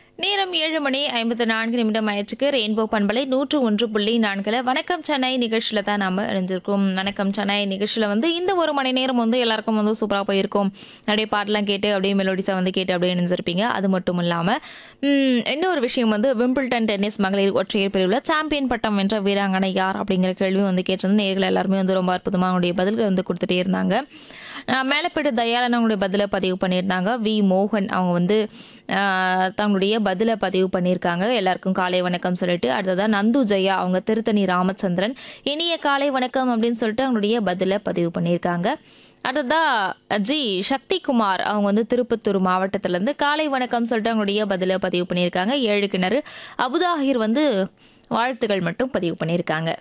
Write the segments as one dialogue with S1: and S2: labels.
S1: நேரம் ஏழு மணி ஐம்பத்து நான்கு நிமிடம் ஆயிடுச்சுக்கு ரெயின்போ பண்பலை நூற்று ஒன்று புள்ளி நான்கில் வணக்கம் சென்னை நிகழ்ச்சியில் தான் நாம் இணைஞ்சிருக்கோம் வணக்கம் சென்னை நிகழ்ச்சியில் வந்து இந்த ஒரு மணி நேரம் வந்து எல்லாருக்கும் வந்து சூப்பராக போயிருக்கும் நிறைய பாட்டெலாம் கேட்டு அப்படியே மெலோடிஸாக வந்து கேட்டு அப்படியே இணைஞ்சிருப்பீங்க அது மட்டும் இல்லாமல் இன்னொரு விஷயம் வந்து விம்பிள்டன் டென்னிஸ் மகளிர் ஒற்றையர் பிரிவில் சாம்பியன் பட்டம் வென்ற வீராங்கனை யார் அப்படிங்கிற கேள்வி வந்து கேட்டிருந்தது நேர்கள் எல்லாருமே வந்து ரொம்ப அற்புதமாக அவங்களுடைய பதில்கள் வந்து கொடுத்துட்டே இருந்தாங்க அஹ் மேலப்பேடு தயாளன் அவங்களுடைய பதிலை பதிவு பண்ணியிருந்தாங்க வி மோகன் அவங்க வந்து அஹ், தங்களுடைய பதிலை பதிவு பண்ணியிருக்காங்க எல்லாருக்கும் காலை வணக்கம் சொல்லிட்டு அடுத்ததாக நந்து ஜெயா அவங்க திருத்தணி ராமச்சந்திரன் இனிய காலை வணக்கம் அப்படின்னு சொல்லிட்டு அவங்களுடைய பதிலை பதிவு பண்ணியிருக்காங்க அடுத்ததா ஜி சக்திகுமார் அவங்க வந்து திருப்பத்தூர் மாவட்டத்திலேருந்து காலை வணக்கம் சொல்லிட்டு அவங்களுடைய பதிலை பதிவு பண்ணியிருக்காங்க ஏழு கிணறு அபுதாஹிர் வந்து வாழ்த்துகள் மட்டும் பதிவு பண்ணியிருக்காங்க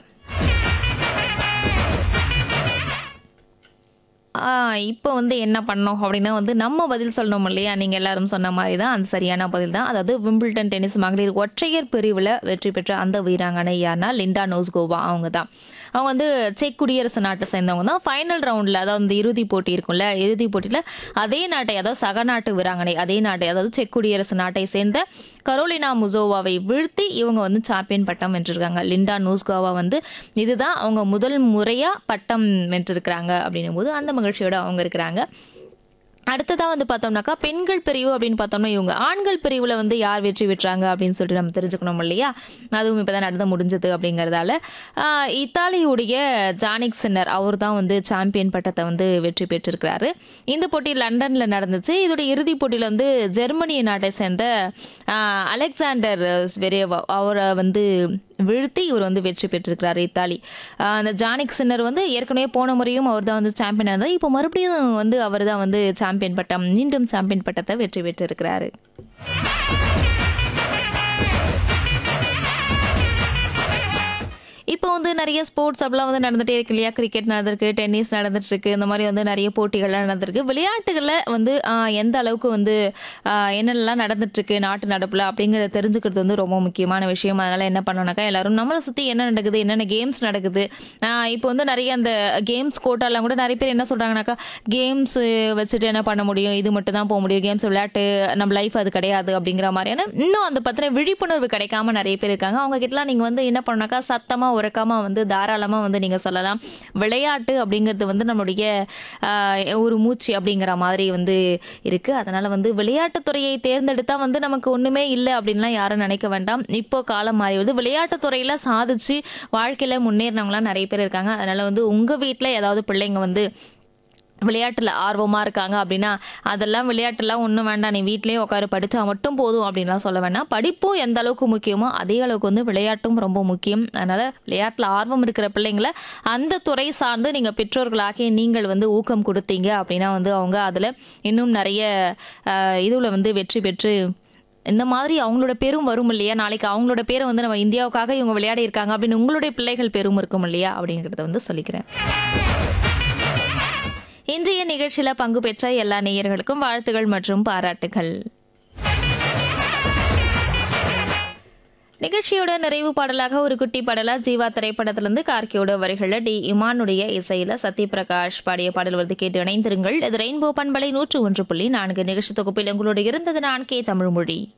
S1: இப்போ வந்து என்ன பண்ணோம் அப்படின்னா வந்து நம்ம பதில் சொல்லணும் இல்லையா நீங்கள் எல்லாரும் சொன்ன மாதிரி தான் அந்த சரியான பதில் தான் அதாவது விம்பிள்டன் டென்னிஸ் மகளிர் ஒற்றையர் பிரிவில் வெற்றி பெற்ற அந்த வீராங்கனை யாருன்னா லிண்டா நோஸ்கோவா அவங்க தான் அவங்க வந்து செக் குடியரசு நாட்டை சேர்ந்தவங்க தான் ஃபைனல் ரவுண்டில் அதாவது இந்த இறுதி போட்டி இருக்கும்ல இறுதி போட்டியில் அதே நாட்டை அதாவது சக நாட்டு வீராங்கனை அதே நாட்டை அதாவது செக் குடியரசு நாட்டை சேர்ந்த கரோலினா முசோவாவை வீழ்த்தி இவங்க வந்து சாம்பியன் பட்டம் வென்றிருக்காங்க லிண்டா நூஸ்கோவா வந்து இதுதான் அவங்க முதல் முறையாக பட்டம் வென்றிருக்கிறாங்க அப்படின்னும் போது அந்த மகிழ்ச்சியோட அவங்க இருக்கிறாங்க அடுத்ததாக வந்து பார்த்தோம்னாக்கா பெண்கள் பிரிவு அப்படின்னு பார்த்தோம்னா இவங்க ஆண்கள் பிரிவில் வந்து யார் வெற்றி பெற்றாங்க அப்படின்னு சொல்லிட்டு நம்ம தெரிஞ்சுக்கணும் இல்லையா அதுவும் இப்போ தான் நடந்து முடிஞ்சது அப்படிங்கிறதால ஆஹ், இத்தாலியுடைய ஜானிக் சின்னர் அவர் தான் வந்து சாம்பியன் பட்டத்தை வந்து வெற்றி பெற்றிருக்கிறாரு இந்த போட்டி லண்டனில் நடந்துச்சு இதோட இறுதிப் போட்டியில் வந்து ஜெர்மனிய நாட்டை சேர்ந்த ஆஹ், அலெக்சாண்டர் வெரேவா அவரை வந்து வீழ்த்தி இவர் வந்து வெற்றி பெற்றிருக்கிறாரு இத்தாலி ஆஹ் அந்த ஜானிக் சின்னர் வந்து ஏற்கனவே போன முறையும் அவர் தான் வந்து சாம்பியன் இருந்தார் இப்போ மறுபடியும் வந்து அவர் தான் வந்து சாம்பியன் பட்டம் மீண்டும் சாம்பியன் பட்டத்தை வெற்றி பெற்றிருக்கிறாரு இப்போ வந்து நிறைய ஸ்போர்ட்ஸ் அப்படிலாம் வந்து நடந்துகிட்டே இருக்கு இல்லையா கிரிக்கெட் நடந்திருக்கு டென்னிஸ் நடந்துட்டு இருக்கு இந்த மாதிரி வந்து நிறைய போட்டிகள்லாம் நடந்திருக்கு விளையாட்டுகளில் வந்து ஆஹ், எந்த அளவுக்கு வந்து ஆஹ், என்னென்னலாம் நடந்துட்டு இருக்கு நாட்டு நடப்பில் அப்படிங்கிறத தெரிஞ்சுக்கிறது வந்து ரொம்ப முக்கியமான விஷயம் அதனால என்ன பண்ணோம்னாக்கா எல்லாரும் நம்மளை சுற்றி என்ன நடக்குது என்னென்ன கேம்ஸ் நடக்குது ஆஹ், இப்போ வந்து நிறைய அந்த கேம்ஸ் கோட்டாலாம் கூட நிறைய பேர் என்ன சொல்கிறாங்கனாக்கா கேம்ஸ் வச்சுட்டு என்ன பண்ண முடியும் இது மட்டும் தான் போக முடியும் கேம்ஸ் விளையாட்டு நம்ம லைஃப் அது கிடையாது அப்படிங்கிற மாதிரியான இன்னும் அந்த பற்றின விழிப்புணர்வு கிடைக்காம நிறைய பேர் இருக்காங்க அவங்க கிட்டலாம் நீங்கள் வந்து என்ன பண்ணாக்கா சத்தமாக உறக்கமாக வந்து தாராளமாக வந்து நீங்கள் சொல்லலாம் விளையாட்டு அப்படிங்கிறது வந்து நம்மளுடைய ஆஹ், ஒரு மூச்சு அப்படிங்கிற மாதிரி வந்து இருக்குது அதனால் வந்து விளையாட்டுத் துறையை தேர்ந்தெடுத்தால் வந்து நமக்கு ஒன்றுமே இல்லை அப்படின்லாம் யாரும் நினைக்க வேண்டாம் இப்போ காலம் மாறி வருது விளையாட்டுத் துறையில் சாதிச்சு வாழ்க்கையில் முன்னேறினவங்களாம் நிறைய பேர் இருக்காங்க அதனால் வந்து உங்கள் வீட்டில் ஏதாவது பிள்ளைங்க வந்து விளையாட்டில் ஆர்வமாக இருக்காங்க அப்படின்னா அதெல்லாம் விளையாட்டுலாம் ஒன்றும் வேண்டாம் நீ வீட்டிலேயே உட்காரு படித்தா மட்டும் போதும் அப்படின்லாம் சொல்ல வேண்டாம் படிப்பும் எந்த அளவுக்கு முக்கியமோ அதே அளவுக்கு வந்து விளையாட்டும் ரொம்ப முக்கியம் அதனால் விளையாட்டில் ஆர்வம் இருக்கிற பிள்ளைங்களை அந்த துறை சார்ந்து நீங்கள் பெற்றோர்களாகிய நீங்கள் வந்து ஊக்கம் கொடுத்தீங்க அப்படின்னா வந்து அவங்க அதில் இன்னும் நிறைய இதில் வந்து வெற்றி பெற்று இந்த மாதிரி அவங்களோட பேரும் வரும் இல்லையா நாளைக்கு அவங்களோட பேரை வந்து நம்ம இந்தியாவுக்காக இவங்க விளையாடி இருக்காங்க அப்படின்னு உங்களுடைய பிள்ளைகள் பேரும் இருக்கும் இல்லையா அப்படிங்கிறத வந்து சொல்லிக்கிறேன் இன்றைய நிகழ்ச்சியில் பங்கு பெற்ற எல்லா நேயர்களுக்கும் வாழ்த்துகள் மற்றும் பாராட்டுகள் நிகழ்ச்சியோட நிறைவு பாடலாக ஒரு குட்டி பாடலா ஜீவா திரைப்படத்திலிருந்து கார்கியோட வரிகளில் டி இமானுடைய இசையில சத்யபிரகாஷ் பாடிய பாடல் வந்து கேட்டு இணைந்திருங்கள் இது ரெயின்போ பண்பலை நூற்று ஒன்று புள்ளி நான்கு நிகழ்ச்சி தொகுப்பில் உங்களோடு இருந்தது நான் கே தமிழ்மொழி